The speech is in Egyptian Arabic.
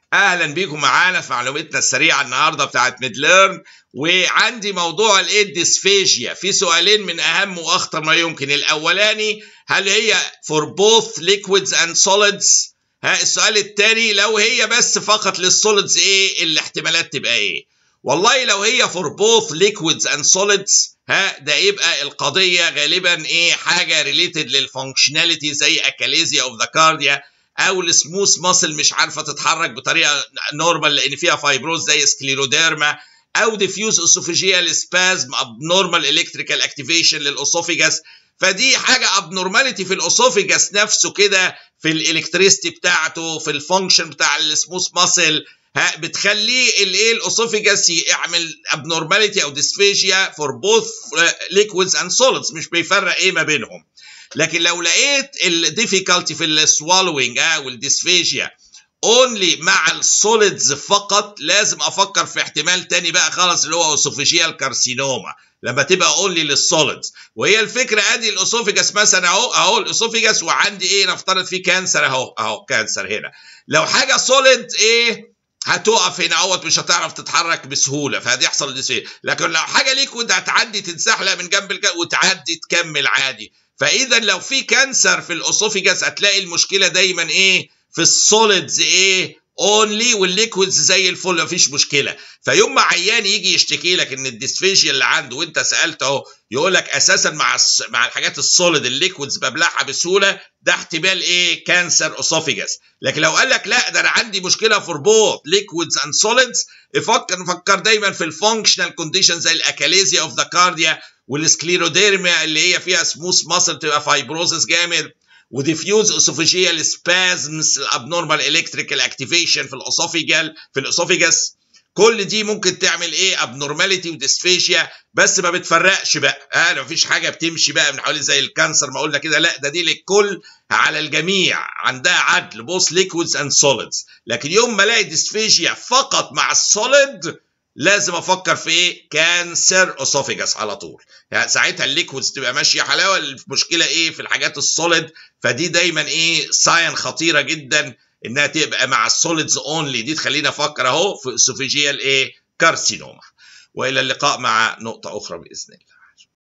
اهلا بيكم معانا في معلومتنا السريعه النهارده بتاعت ميدليرن وعندي موضوع الايه ديسفيجيا في سؤالين من اهم واخطر ما يمكن الاولاني هل هي for both liquids and solids ها السؤال الثاني لو هي بس فقط للسوليدز ايه الاحتمالات تبقى ايه والله لو هي for both liquids and solids ها ده يبقى القضيه غالبا ايه حاجه ريليتد للفانكشناليتي زي اكاليزيا اوف ذا كارديا او السموث ماسل مش عارفه تتحرك بطريقه نورمال لان فيها فايبروز زي سكليروديرما او ديفيوز اسوفيجيال سبازم ابنورمال الكتريكال اكتيفيشن للاسوفيجاس فدي حاجه ابنورماليتي في الاسوفيجاس نفسه كده في الالكتريستي بتاعته في الفانكشن بتاع السموث ماسل ها بتخليه الايه الاسوفيجاس يعمل ابنورماليتي او ديسفيجيا فور بوث ليكويدز اند سوليدز مش بيفرق ايه ما بينهم لكن لو لقيت الديفيكالتي في السوالوينج اه والديسفيجيا اونلي مع السوليدز فقط لازم افكر في احتمال تاني بقى خالص اللي هو اسوفيجيال كارسينوما لما تبقى اونلي للسوليدز وهي الفكره ادي الاسوفيجاس مثلا اهو اهو الاسوفيجاس وعندي ايه نفترض فيه كانسر اهو اهو كانسر هنا لو حاجه سوليد ايه هتقف هنا اهوت مش هتعرف تتحرك بسهوله فهتحصل دي لكن لو حاجه ليكويد هتعدي تتزحلق من جنب الك... وتعدي تكمل عادي فاذا لو في كانسر في الاسوفيجاس هتلاقي المشكله دايما ايه في السوليدز ايه اونلي والليكويدز زي الفل مفيش مشكله فيوم ما عيان يجي يشتكي لك ان الديسفيجيا اللي عنده وانت سالت اهو يقول لك اساسا مع الس... مع الحاجات السوليد الليكويدز ببلعها بسهوله ده احتمال ايه كانسر اسوفيجاس لكن لو قال لك لا ده انا عندي مشكله في بوث ليكويدز اند سوليدز افكر نفكر دايما في الفانكشنال كونديشن زي الاكاليزيا اوف ذا كارديا والسكليروديرميا اللي هي فيها سموث ماسل تبقى فايبروزس جامد وديفيوز اسوفيجيال سبازمز الابنورمال الكتريكال اكتيفيشن في الاسوفيجال في الاسوفيجاس كل دي ممكن تعمل ايه ابنورماليتي وديسفيجيا بس ما بتفرقش بقى اه لو مفيش حاجه بتمشي بقى من حوالي زي الكانسر ما قلنا كده لا ده دي للكل على الجميع عندها عدل بوث ليكويدز اند سوليدز لكن يوم ما الاقي ديسفيجيا فقط مع السوليد لازم افكر في ايه كانسر اسوفيجاس على طول يعني ساعتها الليكويدز تبقى ماشيه حلاوه المشكله ايه في الحاجات السوليد فدي دايما ايه ساين خطيره جدا انها تبقى مع السوليدز اونلي دي تخلينا افكر اهو في اسوفيجيال ايه كارسينوما والى اللقاء مع نقطه اخرى باذن الله